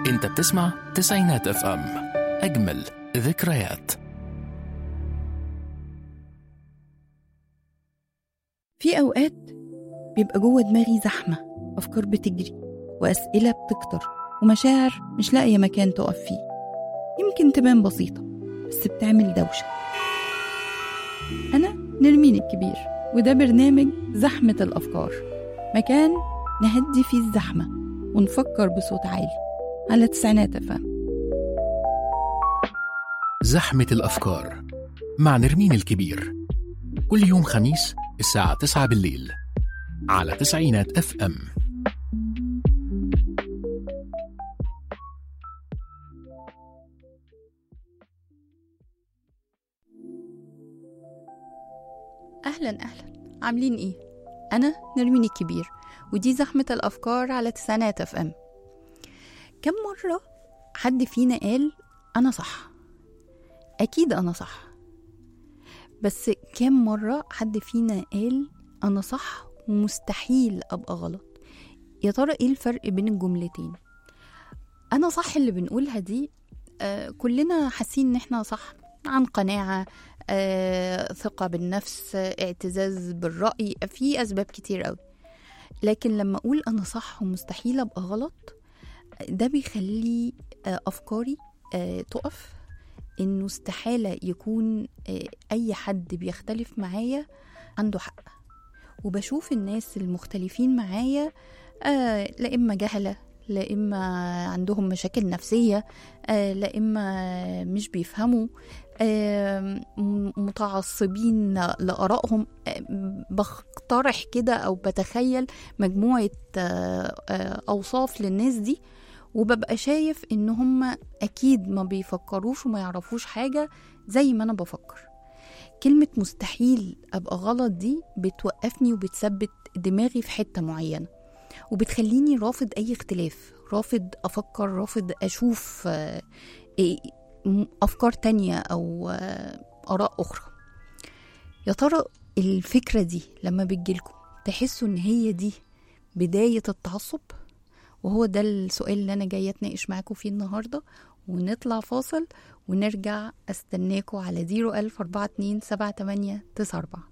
انت بتسمع تسعينات اف ام اجمل ذكريات في أوقات بيبقى جوه دماغي زحمة أفكار بتجري وأسئلة بتكتر ومشاعر مش لاقية مكان تقف فيه يمكن تبان بسيطة بس بتعمل دوشة أنا نرمين الكبير وده برنامج زحمة الأفكار مكان نهدي فيه الزحمة ونفكر بصوت عالي على تسعينات أفهم زحمة الأفكار مع نرمين الكبير كل يوم خميس الساعة 9 بالليل على تسعينات اف ام أهلا أهلا عاملين إيه؟ أنا نرمين الكبير ودي زحمة الأفكار على تسعينات اف ام كم مرة حد فينا قال أنا صح أكيد أنا صح بس كم مرة حد فينا قال أنا صح ومستحيل أبقى غلط يا ترى إيه الفرق بين الجملتين أنا صح اللي بنقولها دي آه كلنا حاسين إن إحنا صح عن قناعة آه ثقة بالنفس آه اعتزاز بالرأي في أسباب كتير قوي لكن لما أقول أنا صح ومستحيل أبقى غلط ده بيخلي آه أفكاري آه تقف إنه استحالة يكون آه أي حد بيختلف معايا عنده حق وبشوف الناس المختلفين معايا آه لا إما جهلة لا إما عندهم مشاكل نفسية آه لا إما مش بيفهموا آه م- متعصبين لآرائهم آه بقترح كده أو بتخيل مجموعة آه آه أوصاف للناس دي وببقى شايف إن هم أكيد ما بيفكروش وما يعرفوش حاجة زي ما أنا بفكر كلمة مستحيل أبقى غلط دي بتوقفني وبتثبت دماغي في حتة معينة وبتخليني رافض أي اختلاف رافض أفكر رافض أشوف آه، إيه، م- أفكار تانية أو آه، آراء أخرى يا ترى الفكرة دي لما بتجيلكم تحسوا إن هي دي بداية التعصب وهو ده السؤال اللي أنا جاية أتناقش معاكم فيه النهاردة ونطلع فاصل ونرجع استناكوا على 01042 78 94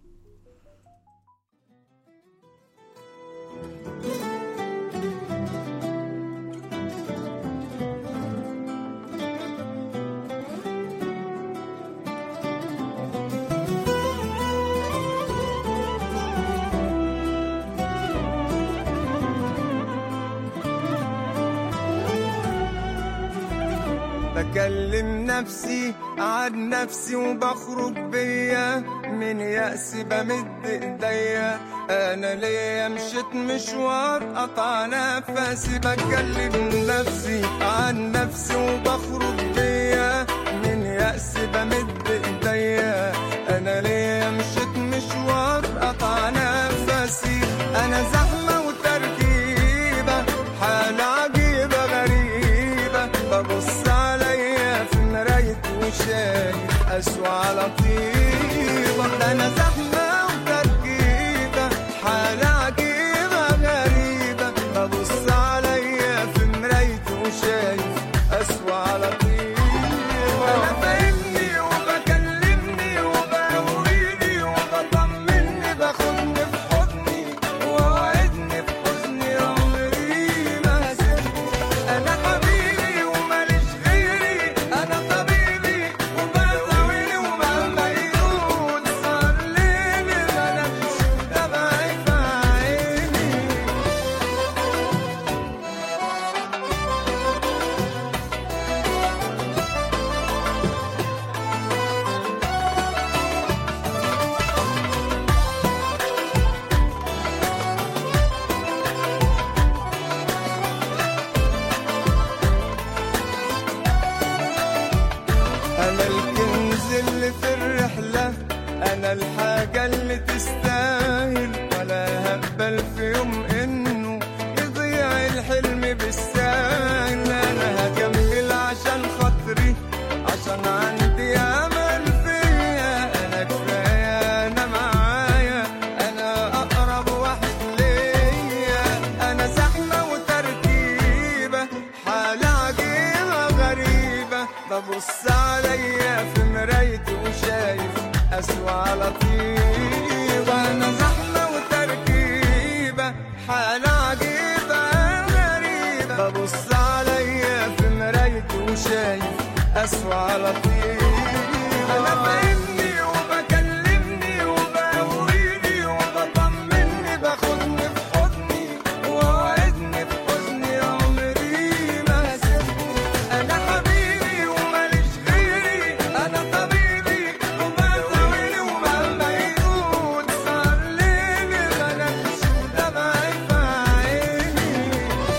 بكلم نفسي عن نفسي وبخرج بيا من يأس بمد ايديا انا ليا مشيت مشوار قطع نفسي بكلم نفسي عن نفسي وبخرج بيا من يأس بمد ايديا انا ليا مشيت مشوار قطع نفسي انا زحمة وتركيبة حالة عجيبة غريبة ببص عليا في مراية وشايف أسوأ على طيبة ده أنا زحمة وتركيبة حالة عجيبة غريبة ببص عليا في مراية وشايف أسوأ على طيبة أنا فاهمني وبكلمني وبقويني وبطمني باخدني في حضني وأوعدني ببص عليا في مرايتي وشايف أسوأ لطيفة أنا زحمة وتركيبة حالة عجيبة غريبة ببص عليا في مرايتي وشايف أسوأ لطيفة أنا فاهمني وبكلمني وبقويني وبطمني باخدني في حضني ووعدني بحزني عمري ما هسيبني أنا حبيبي وماليش غيري أنا طبيبي وبداويني ومهما يقول صار ليلي بلاش ودمعي في عيني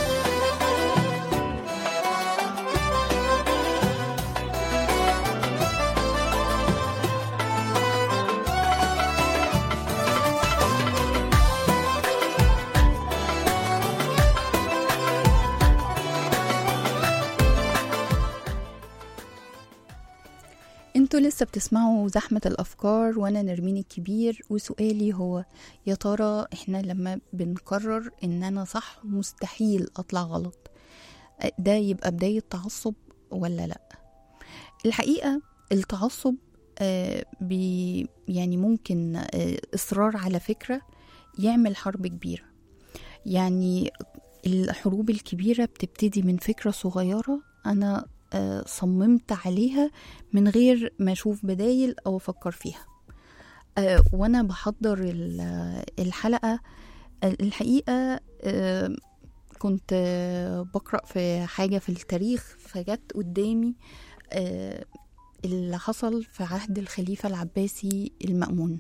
انتوا لسه بتسمعوا زحمة الأفكار وأنا نرمين الكبير وسؤالي هو يا ترى احنا لما بنقرر إن أنا صح مستحيل أطلع غلط ده يبقى بداية تعصب ولا لأ الحقيقة التعصب آه، بي يعني ممكن آه، إصرار على فكرة يعمل حرب كبيرة يعني الحروب الكبيرة بتبتدي من فكرة صغيرة أنا آه، صممت عليها من غير ما أشوف بدايل أو أفكر فيها آه، وأنا بحضر ال- الحلقة آه، الحقيقة آه، كنت آه، بقرأ في حاجة في التاريخ فجت قدامي آه، اللي حصل في عهد الخليفة العباسي المأمون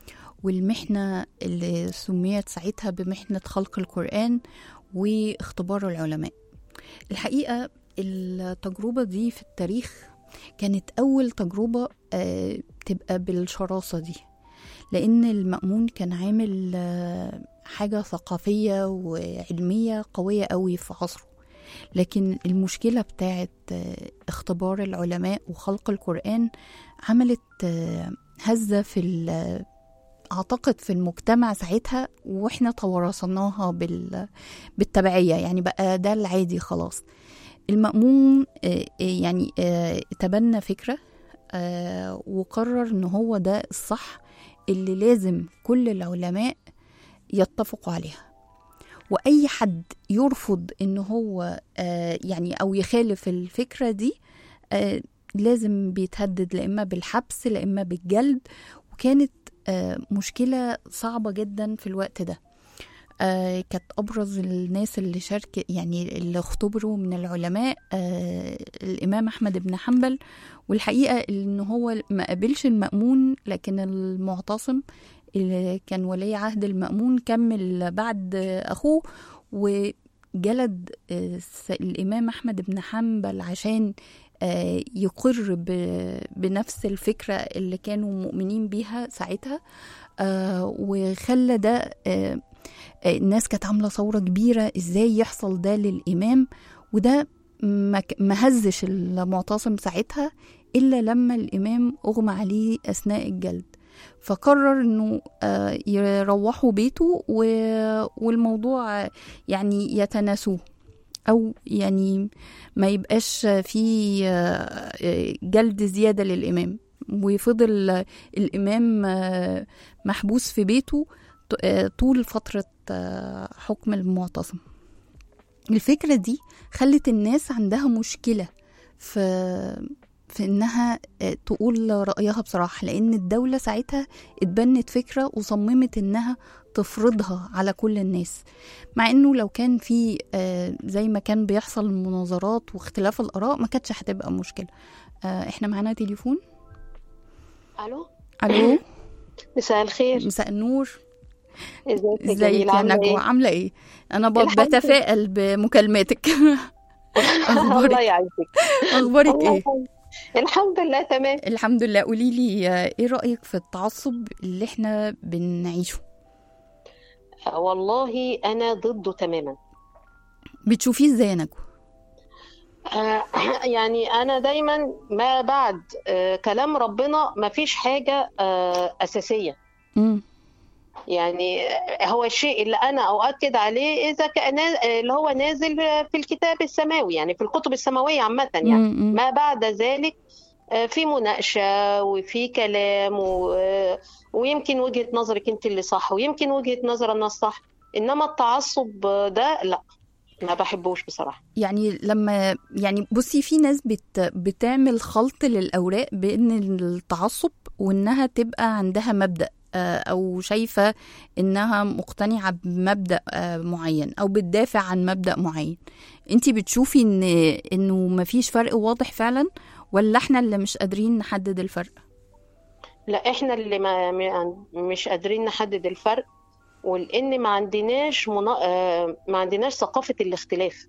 والمحنة اللي سميت ساعتها بمحنة خلق القرآن واختبار العلماء الحقيقة التجربة دي في التاريخ كانت أول تجربة آه، تبقى بالشراسة دي لأن المأمون كان عامل آه، حاجة ثقافية وعلمية قوية قوي في عصره لكن المشكلة بتاعت آه، اختبار العلماء وخلق القرآن عملت آه، هزة في ال- أعتقد في المجتمع ساعتها وإحنا توارثناها بال بالتبعية يعني بقى ده العادي خلاص المأمون آه، آه، يعني آه، تبنى فكرة آه، وقرر إن هو ده الصح اللي لازم كل العلماء يتفقوا عليها واي حد يرفض ان هو آه، يعني او يخالف الفكره دي آه، لازم بيتهدد لا اما بالحبس لا اما بالجلد وكانت آه، مشكله صعبه جدا في الوقت ده آه، كانت ابرز الناس اللي شارك يعني اللي اختبروا من العلماء آه، الامام احمد بن حنبل والحقيقه ان هو ما قابلش المامون لكن المعتصم اللي كان ولي عهد المأمون كمل بعد أخوه وجلد آه، س- الإمام أحمد بن حنبل عشان آه، يقر ب- بنفس الفكرة اللي كانوا مؤمنين بيها ساعتها آه، وخلى ده آه، آه، الناس كانت عاملة ثورة كبيرة ازاي يحصل ده للإمام وده ما ك- ما هزش المعتصم ساعتها إلا لما الإمام أغمى عليه أثناء الجلد فقرر انه آه، يروحوا بيته و- والموضوع آه، يعني يتناسوه او يعني ما يبقاش في آه، آه، جلد زياده للامام وفضل آه، الامام آه، محبوس في بيته ط- آه، طول فتره آه، حكم المعتصم الفكره دي خلت الناس عندها مشكله في في انها آه، تقول رايها بصراحه لان الدوله ساعتها اتبنت فكره وصممت انها تفرضها على كل الناس مع انه لو كان في آه، زي ما كان بيحصل المناظرات واختلاف الاراء ما كانتش هتبقى مشكله آه، احنا معانا تليفون الو الو مساء الخير مساء النور ازيك يا ازيك جميل يا عامله نجوى ايه عامله ايه انا ب- الحمد لله. بتفائل بمكالماتك الله اخبارك يعزك اخبارك الله ايه يخليك. الحمد لله تمام الحمد لله قولي لي آه، ايه رايك في التعصب اللي احنا بنعيشه آه، والله انا ضده تماما بتشوفيه ازاي يا نجوى آه، يعني انا دايما ما بعد آه، كلام ربنا ما فيش حاجه آه، اساسيه مم. يعني هو الشيء اللي انا اؤكد عليه اذا كان اللي هو نازل في الكتاب السماوي يعني في الكتب السماويه عامه يعني مم، مم. ما بعد ذلك آه، في مناقشه وفي كلام و... ويمكن وجهه نظرك انت اللي صح ويمكن وجهه نظر انا الصح انما التعصب ده لا ما بحبوش بصراحه يعني لما يعني بصي في ناس بت بتعمل خلط للأوراق بين التعصب وإنها تبقى عندها مبدأ آه، أو شايفة إنها مقتنعة بمبدأ آه، معين أو بتدافع عن مبدأ معين انتي بتشوفي إن إنه مفيش فرق واضح فعلا ولا احنا اللي مش قادرين نحدد الفرق لا احنا اللي ما م- مش قادرين نحدد الفرق ولان ما عندناش منا... آه، ما عندناش ثقافه الاختلاف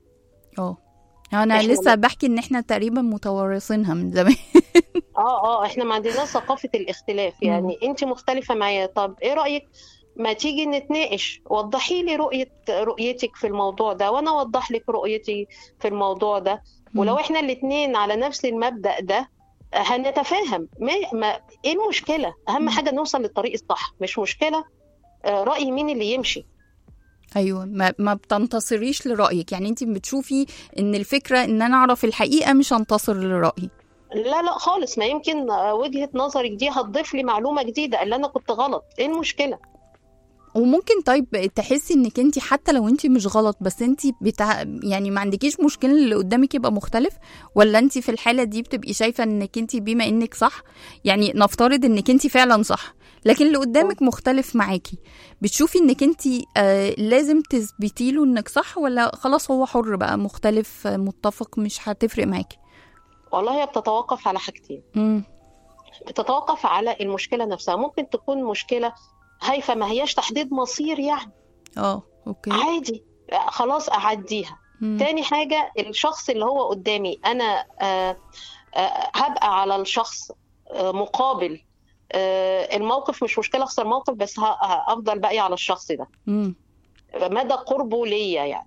اه انا إحنا لسه بحكي ان احنا تقريبا متوارثينها من زمان اه اه احنا ما عندناش ثقافة الاختلاف يعني انت مختلفة معايا طب ايه رأيك ما تيجي نتناقش وضحي لي رؤية رؤيتك في الموضوع ده وانا اوضح لك رؤيتي في الموضوع ده ولو احنا الاتنين على نفس المبدأ ده هنتفاهم ما, ما ايه المشكلة اهم مم. حاجة نوصل للطريق الصح مش مشكلة آه، رأي مين اللي يمشي ايوه ما, ما بتنتصريش لرايك يعني انت بتشوفي ان الفكره ان انا اعرف الحقيقه مش انتصر لرايي لا لا خالص ما يمكن آه، وجهة نظرك دي هتضيف لي معلومة جديدة اللي انا كنت غلط ايه المشكلة وممكن طيب تحسي انك انت حتى لو انت مش غلط بس انت بتاع يعني ما عندكيش مشكله اللي قدامك يبقى مختلف ولا انت في الحاله دي بتبقي شايفه انك انت بما انك صح يعني نفترض انك انت فعلا صح لكن اللي قدامك مختلف معاكي بتشوفي انك انت آه لازم تثبتي له انك صح ولا خلاص هو حر بقى مختلف آه، متفق مش هتفرق معاكي والله هي بتتوقف على حاجتين امم بتتوقف على المشكلة نفسها ممكن تكون مشكلة هايفة ما هياش تحديد مصير يعني اه اوكي عادي خلاص أعديها مم. تاني حاجة الشخص اللي هو قدامي أنا آه، آه، هبقى على الشخص آه، مقابل آه، الموقف مش مشكلة أخسر موقف بس ه- هفضل باقي على الشخص ده مم. مدى قربه ليا يعني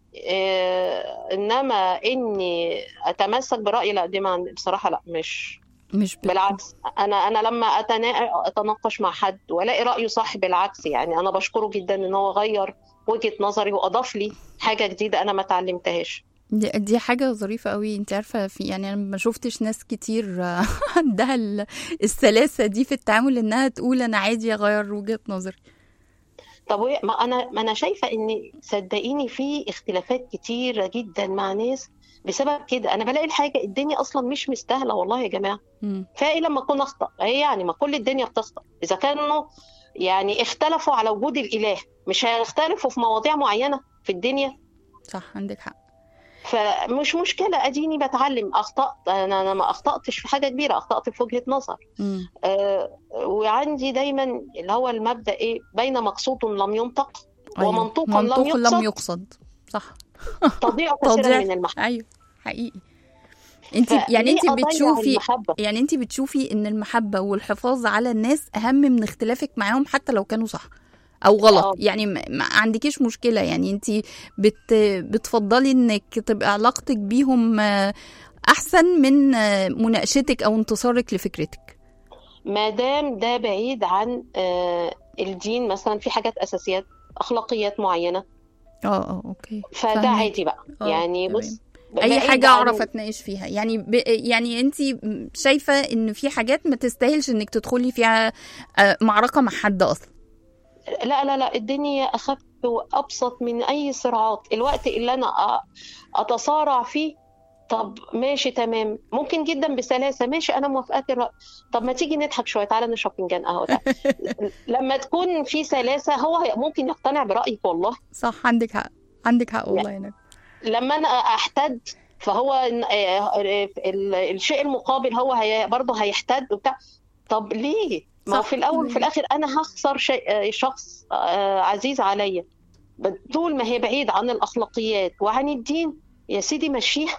آه، إنما إني أتمسك برأيي لا دي ما عندي- بصراحة لا مش مش بت... بالعكس انا انا لما أتنا- اتناقش مع حد والاقي رايه صح بالعكس يعني انا بشكره جدا ان هو غير وجهة نظري واضاف لي حاجه جديده انا ما اتعلمتهاش دي, دي حاجة ظريفة قوي انت عارفة في يعني انا ما شفتش ناس كتير آه، عندها ال- السلاسة دي في التعامل انها تقول انا عادي اغير وجهة نظري طب وإيه- ما انا ما انا شايفه ان صدقيني في اختلافات كتيره جدا مع ناس بسبب كده انا بلاقي الحاجه الدنيا اصلا مش مستاهله والله يا جماعه مم. فايه لما اكون اخطا هي يعني ما كل الدنيا بتخطا اذا كانوا يعني اختلفوا على وجود الاله مش هيختلفوا في مواضيع معينه في الدنيا صح عندك حق فمش مشكلة أديني بتعلم أخطأت أنا أنا ما أخطأتش في حاجة كبيرة أخطأت في وجهة نظر مم. أه وعندي دايما اللي هو المبدأ إيه بين مقصود لم ينطق أيوة. ومنطوق منطوق لم لم يقصد يقصد صح تضيع كثيرا تضيع. من المحبة ايوه حقيقي انت فليه يعني انت أضيع بتشوفي المحبة يعني انت بتشوفي ان المحبة والحفاظ على الناس اهم من اختلافك معاهم حتى لو كانوا صح او غلط آه. يعني ما ما عندكيش مشكلة يعني انت بت بتفضلي انك تبقى علاقتك بيهم آه، احسن من آه، مناقشتك او انتصارك لفكرتك ما دام ده بعيد عن أه الدين مثلا في حاجات أساسيات أخلاقيات معينة اه اه اوكي فده فاهمة. عادي بقى آه، يعني تمام. بص اي بعيد حاجه عن- اعرف اتناقش فيها يعني ب... يعني انت شايفه ان في حاجات ما تستاهلش انك تدخلي فيها آه، معركه مع حد اصلا لا لا لا الدنيا أخف وأبسط من أي صراعات الوقت اللي أنا أ- أتصارع فيه طب ماشي تمام ممكن جدا بسلاسة ماشي أنا موافقاك الرأي طب ما تيجي نضحك شوية تعالى نشرب فنجان قهوة تعالى. لما تكون في سلاسة هو هي- ممكن يقتنع برأيك والله صح عندك حق عندك حق والله يا نجم لما أنا أحتد فهو ال- ال- الشيء المقابل هو هي برضه هيحتد وبتاع طب ليه؟ ما هو صح. في الأول وفي الآخر أنا هخسر شيء شخص آه، عزيز عليا طول ما هي بعيد عن الأخلاقيات وعن الدين يا سيدي مشيها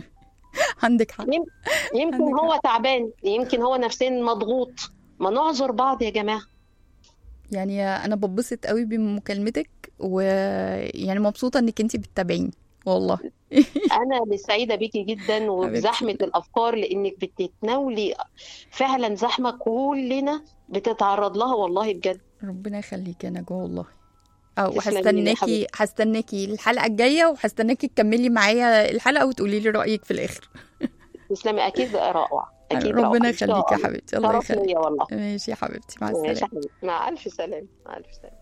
عندك حق يمكن عندك هو تعبان يمكن هو نفسيا مضغوط ما نعذر بعض يا جماعة يعني انا ببسط قوي بمكالمتك ويعني مبسوطه انك انت بتتابعيني والله أنا سعيدة بيكي جدا وبزحمة الأفكار لأنك بتتناولي فعلا زحمة كلنا بتتعرض لها والله بجد ربنا يخليك يا نجوى والله او تسلمي لي يا هستناكي حبيبتي. هستناكي الحلقه الجايه وهستناكي تكملي معايا الحلقه وتقولي لي رايك في الاخر تسلمي اكيد رائع اكيد ربنا رائع. إن شاء يخليك يا الله. حبيبتي الله شرف يخليك ليا والله ماشي يا حبيبتي مع ماشي يا السلامه حبيبي مع الف سلامه مع الف سلامه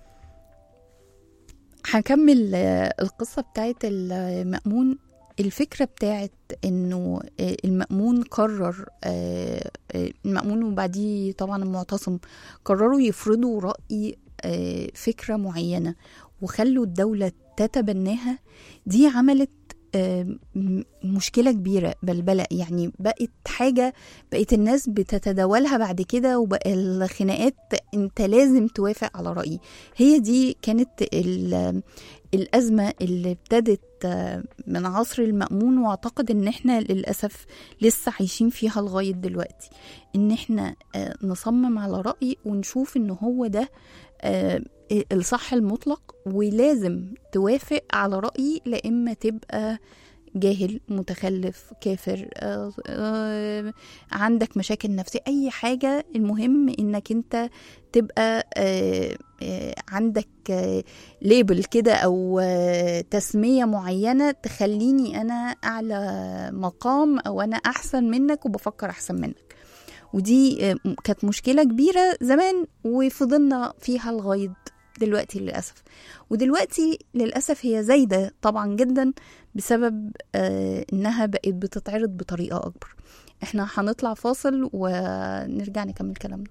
هكمل آه، القصة بتاعت المأمون الفكرة بتاعت انه آه، المأمون قرر آه، آه، المأمون وبعديه طبعا المعتصم قرروا يفرضوا رأي آه، فكرة معينة وخلوا الدولة تتبناها دي عملت آه، م- مشكلة كبيرة بلبلة يعني بقت حاجة بقت الناس بتتداولها بعد كده وبقى الخناقات انت لازم توافق على رأيي هي دي كانت ال- الأزمة اللي ابتدت آه، من عصر المأمون واعتقد ان احنا للأسف لسه عايشين فيها لغاية دلوقتي ان احنا آه، نصمم على رأي ونشوف ان هو ده آه، الصح المطلق ولازم توافق على رأيي لا إما تبقى جاهل متخلف كافر آه، آه، عندك مشاكل نفسية أي حاجة المهم إنك أنت تبقى آه، آه، عندك ليبل كده أو آه، تسمية معينة تخليني أنا أعلى مقام أو أنا أحسن منك وبفكر أحسن منك ودي آه، كانت مشكلة كبيرة زمان وفضلنا فيها لغاية دلوقتي للأسف ودلوقتي للأسف هي زايدة طبعا جدا بسبب آه إنها بقت بتتعرض بطريقة أكبر احنا هنطلع فاصل ونرجع نكمل كلامنا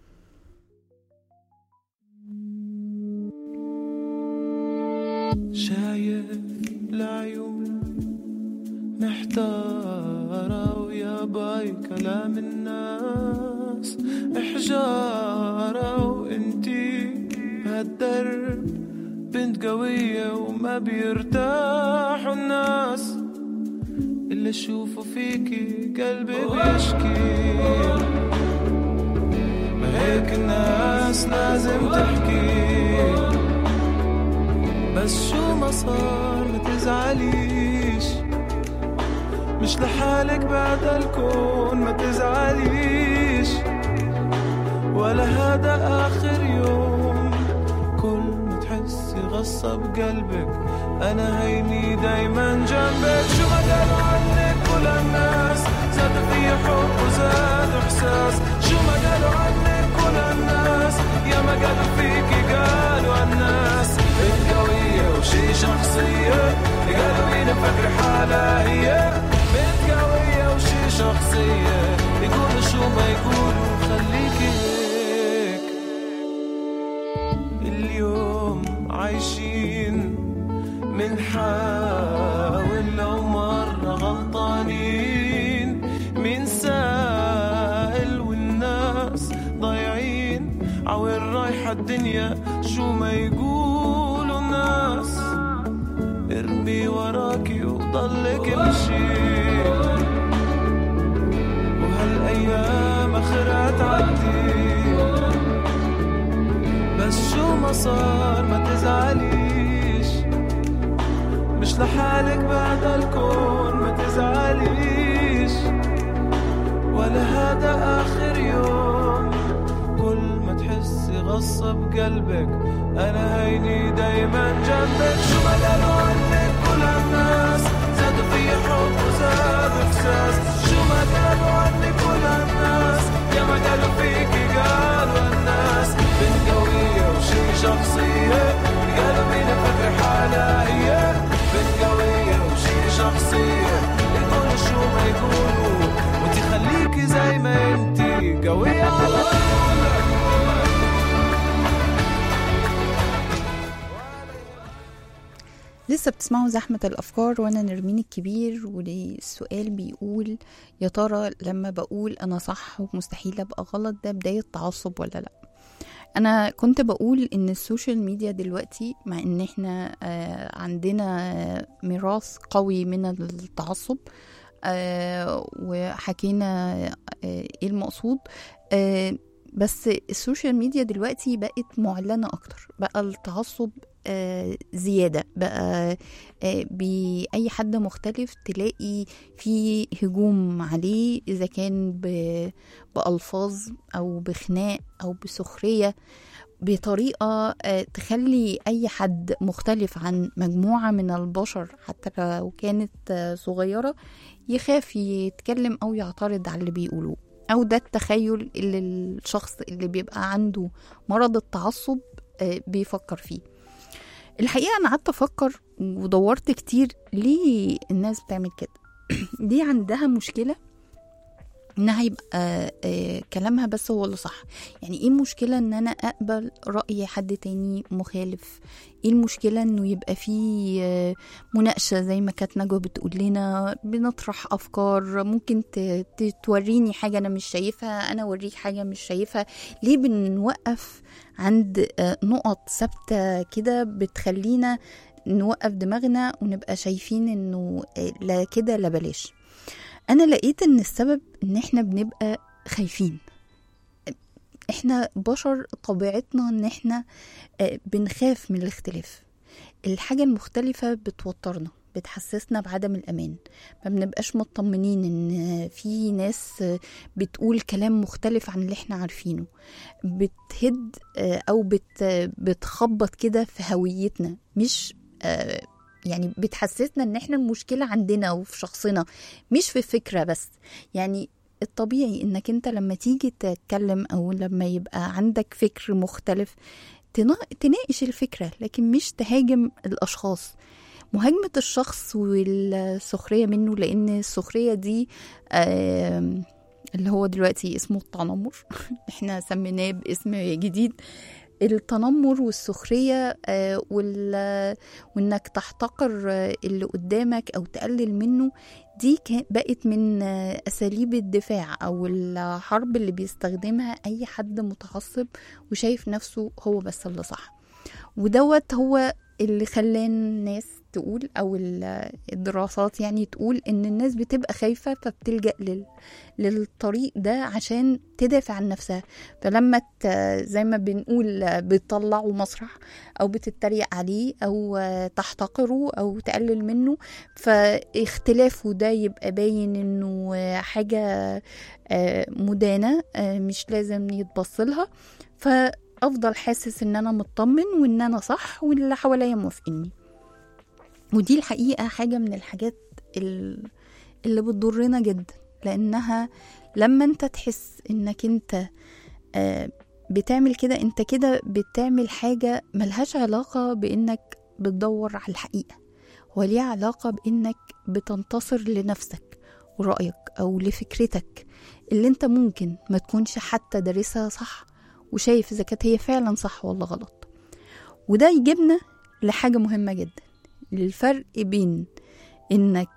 شايف العيون محتارة ويا باي كلام الناس إحجارة وإنتي بهالدرب بنت قوية وما بيرتاحوا الناس اللي أشوفه فيكي قلبي بيشكي ما هيك الناس لازم تحكي بس شو ما صار ما تزعليش مش لحالك بعد الكون ما تزعليش ولا هذا آخر يوم كل ما تحسي غصة بقلبك أنا هيني دايما جنبك شو ما قالوا عنك كل الناس زادوا في حب وزادوا إحساس شو ما قالوا عنك كل الناس يا ما قالوا فيكي قالوا الناس بنت قوية وشي شخصية قالوا مين مفكر حالها هي بنت قوية وشي شخصية يقولوا شو ما يقولوا خليكي هيك اليوم عايشين منحاول لو مرة غلطانين مين سائل والناس ضايعين عوين رايحة الدنيا شو ما يقولوا الناس ارمي وراكي وضلك امشي وهالايام اخرها تعدي بس شو ما صار ما تزعليش مش لحالك بعد الكون ما تزعليش ولا هذا آخر يوم كل ما تحسي غصة بقلبك أنا هيني دايما جنبك شو ما قالوا عنك كل الناس زادوا في حب وزادوا إحساس شو ما قالوا عنك كل الناس يا ما قالوا فيكي قالوا الناس بنت قوية وشي شخصية قالوا مين فكر حالها هي بنت قوية وشي شخصية يقولوا شو ما يقولوا وانتي خليكي زي ما انتي قوية على طول لسه بتسمعوا زحمة الأفكار وأنا نرمين الكبير والسؤال بيقول يا ترى لما بقول أنا صح ومستحيل أبقى غلط ده بداية تعصب ولا لأ أنا كنت بقول إن السوشيال ميديا دلوقتي مع إن إحنا آه، عندنا آه، ميراث قوي من التعصب آه، وحكينا آه، إيه المقصود آه، بس السوشيال ميديا دلوقتي بقت معلنة أكتر بقى التعصب آه، زيادة بقى آه، بأي حد مختلف تلاقي في هجوم عليه إذا كان ب- بألفاظ أو بخناق أو بسخرية بطريقة آه، تخلي أي حد مختلف عن مجموعة من البشر حتى لو كانت آه، صغيرة يخاف يتكلم أو يعترض على اللي بيقولوه أو ده التخيل اللي الشخص اللي بيبقى عنده مرض التعصب آه، بيفكر فيه الحقيقة أنا قعدت أفكر ودورت كتير ليه الناس بتعمل كده دي عندها مشكلة انها يبقى آه، كلامها بس هو اللي صح يعني ايه المشكلة ان انا اقبل رأي حد تاني مخالف ايه المشكلة انه يبقى فيه آه، مناقشة زي ما كانت نجوى بتقول لنا بنطرح افكار ممكن ت- ت- توريني حاجة انا مش شايفها انا اوريك حاجة مش شايفها ليه بنوقف عند آه، نقط ثابتة كده بتخلينا نوقف دماغنا ونبقى شايفين انه آه، لا كده لا بلاش انا لقيت ان السبب ان احنا بنبقى خايفين احنا بشر طبيعتنا ان احنا آه، بنخاف من الاختلاف الحاجة المختلفة بتوترنا بتحسسنا بعدم الأمان ما بنبقاش مطمنين إن في ناس آه، بتقول كلام مختلف عن اللي احنا عارفينه بتهد آه، أو بت بتخبط كده في هويتنا مش آه، يعني بتحسسنا ان احنا المشكلة عندنا وفي شخصنا مش في فكرة بس يعني الطبيعي انك انت لما تيجي تتكلم او لما يبقى عندك فكر مختلف تنا- تناقش الفكرة لكن مش تهاجم الاشخاص مهاجمة الشخص والسخرية منه لان السخرية دي آم، اللي هو دلوقتي اسمه التنمر احنا سميناه باسم جديد التنمر والسخرية آه، وال- وانك تحتقر آه، اللي قدامك او تقلل منه دي كان- بقت من آه، اساليب الدفاع او الحرب اللي بيستخدمها اي حد متعصب وشايف نفسه هو بس اللي صح ودوت هو اللي خلى الناس تقول او ال- الدراسات يعني تقول ان الناس بتبقى خايفة فبتلجأ لل... للطريق ده عشان تدافع عن نفسها فلما ت... زي ما بنقول بتطلعوا مسرح او بتتريق عليه او تحتقره او تقلل منه فاختلافه ده يبقى باين انه حاجة آه، مدانة آه، مش لازم يتبص لها فافضل حاسس ان انا مطمن وان انا صح واللي حواليا موافقيني ودي الحقيقة حاجة من الحاجات ال- اللي بتضرنا جدا لانها لما انت تحس انك انت آه، بتعمل كده انت كده بتعمل حاجة ملهاش علاقة بانك بتدور على الحقيقة وليها علاقة بانك بتنتصر لنفسك ورأيك او لفكرتك اللي انت ممكن ما تكونش حتى دارسها صح وشايف اذا كانت هي فعلا صح ولا غلط وده يجيبنا لحاجة مهمة جدا للفرق بين انك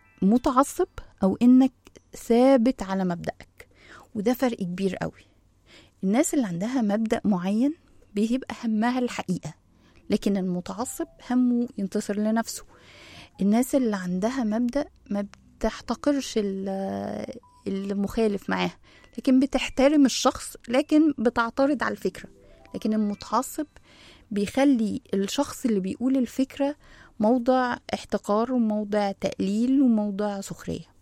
متعصب او انك ثابت على مبدأك وده فرق كبير قوي الناس اللي عندها مبدأ معين بيبقى همها الحقيقة لكن المتعصب همه ينتصر لنفسه الناس اللي عندها مبدأ ما بتحتقرش ال- المخالف معاها لكن بتحترم الشخص لكن بتعترض على الفكرة لكن المتعصب بيخلي الشخص اللي بيقول الفكرة موضع احتقار وموضع تقليل وموضع سخرية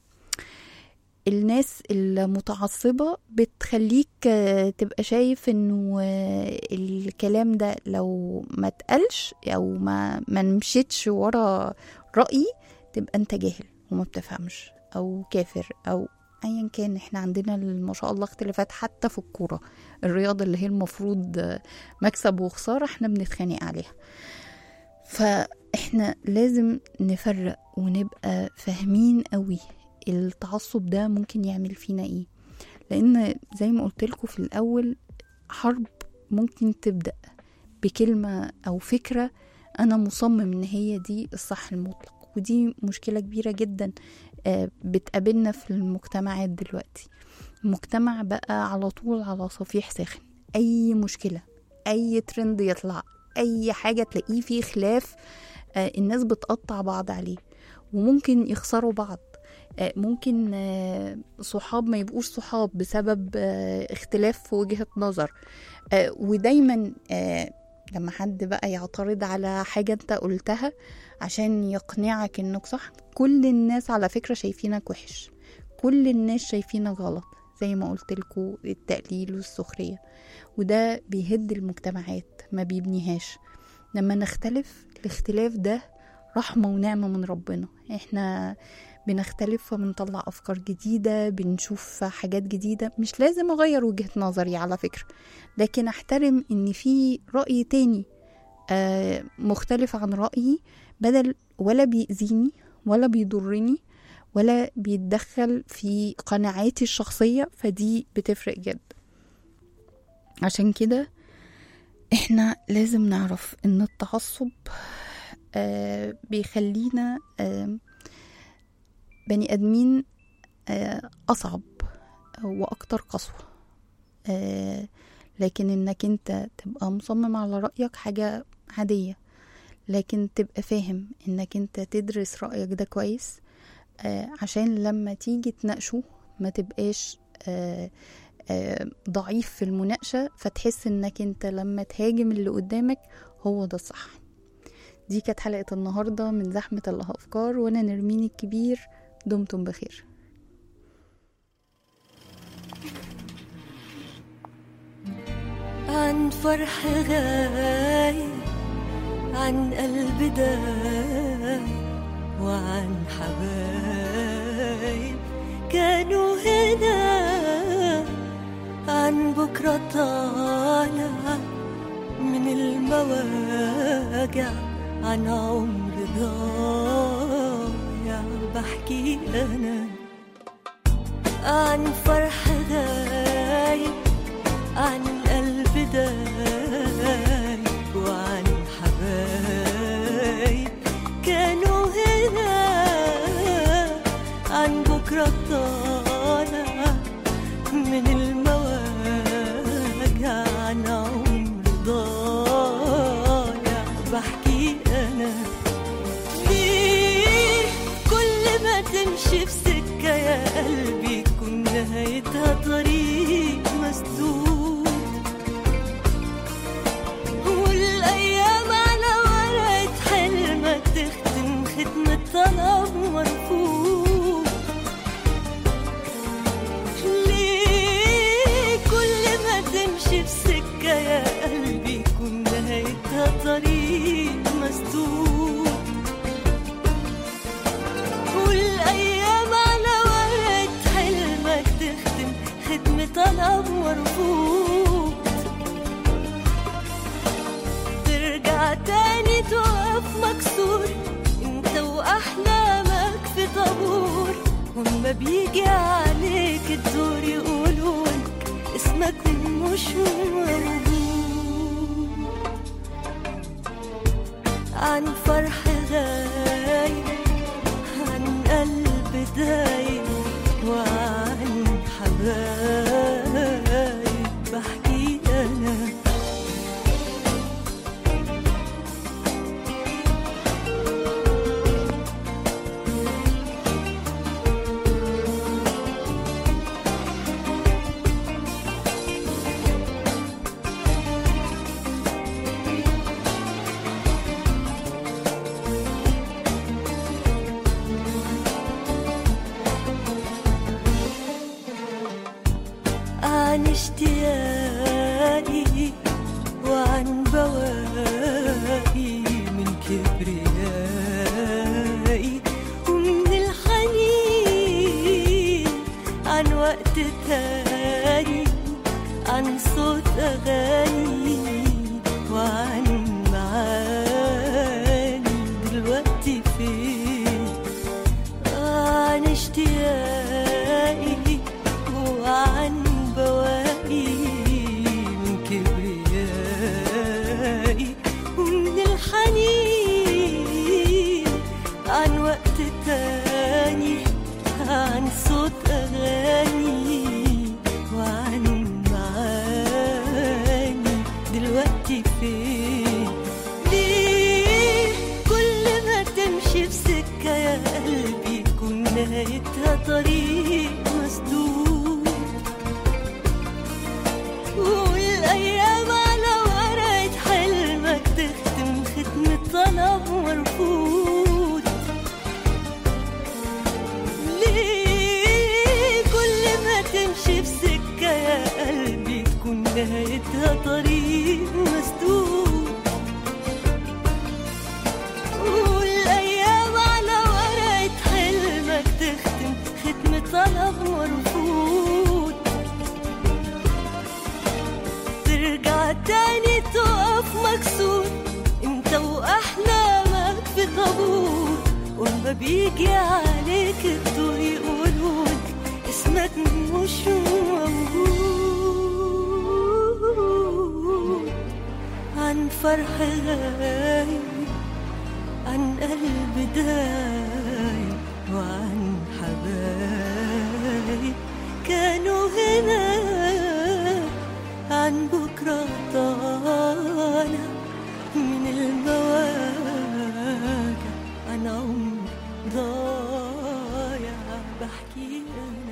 الناس المتعصبة بتخليك آه، تبقى شايف انه آه، الكلام ده لو ما اتقالش او ما ما نمشيتش ورا رأيي تبقى انت جاهل وما بتفهمش او كافر او ايا كان احنا عندنا ما شاء الله اختلافات حتى في الكورة الرياضة اللي هي المفروض آه، مكسب وخسارة احنا بنتخانق عليها فاحنا لازم نفرق ونبقى فاهمين قوي التعصب ده ممكن يعمل فينا ايه لان زي ما قلت لكم في الاول حرب ممكن تبدا بكلمه او فكره انا مصمم ان هي دي الصح المطلق ودي مشكله كبيره جدا آه، بتقابلنا في المجتمعات دلوقتي المجتمع بقى على طول على صفيح ساخن اي مشكله اي ترند يطلع اي حاجه تلاقيه فيه خلاف آه، الناس بتقطع بعض عليه وممكن يخسروا بعض آه، ممكن آه، صحاب ما يبقوش صحاب بسبب آه، اختلاف في وجهة نظر آه، ودايما آه، لما حد بقى يعترض على حاجة انت قلتها عشان يقنعك انك صح كل الناس على فكرة شايفينك وحش كل الناس شايفينك غلط زي ما قلت لكم التقليل والسخرية وده بيهد المجتمعات ما بيبنيهاش لما نختلف الاختلاف ده رحمة ونعمة من ربنا احنا بنختلف فبنطلع أفكار جديدة بنشوف حاجات جديدة مش لازم أغير وجهة نظري على فكرة لكن أحترم إن في رأي تاني آه مختلف عن رأيي بدل ولا بيأذيني ولا بيضرني ولا بيتدخل في قناعاتي الشخصية فدي بتفرق جدا عشان كده احنا لازم نعرف ان التعصب آه بيخلينا آه بني ادمين آه اصعب واكتر قسوة آه لكن انك انت تبقى مصمم على رأيك حاجة عادية لكن تبقى فاهم انك انت تدرس رأيك ده كويس آه عشان لما تيجي تناقشه ما تبقاش آه آه ضعيف في المناقشة فتحس انك انت لما تهاجم اللي قدامك هو ده الصح دي كانت حلقة النهاردة من زحمة الله أفكار وأنا نرمين الكبير دمتم بخير عن فرح غايب عن قلب دايب وعن حبايب كانوا هنا عن بكرة طالع من المواجع عن عمر ضايع بحكي أنا عن فرح غايب عن قلب دايب وعن حبايب كانوا هنا عن بكرة طالع من المواجع عن عمر ضايع بحكي أنا ليه كل ما تمشي في سكة يا قلبي تكون نهايتها طريق مسدود والأيام على ورقة حلمك تختم ختمة طلب مرفوض ليه كل ما تمشي في سكة يا قلبي يكون نهايتها طريق مسدود والأيام على ورقة حلمك تختم ختم طلب مرفوض ترجع تاني تقف مكسور انت واحلامك في طابور وما بيجي عليك الدور يقولولك اسمك مش موجود عن فرح غايب عن قلب دايب وعن حبايب بحكي انا عن اشتياقي وعن بواقي من كبريائي ومن الحنين عن وقت تاني عن صوت أغاني وعن معاني دلوقتي فين عن اشتياقي وعن بواقي من كبريائي ومن الحنين عن وقت تاني عن صوت أغاني وعن معاني دلوقتي فين ليه كل ما تمشي في سكة يا قلبي يكون نهايتها طريق مسدود والأيام على ورقة حلمك تختم ختم طلب مرفوض ليه كل ما تمشي في بيجي عليك الدور يقولولك اسمك مش موجود عن فرح غايب عن قلب دايب وعن حبايب كانوا هنا عن بكرة طالع من المواجع عن عمر ضايع بحكي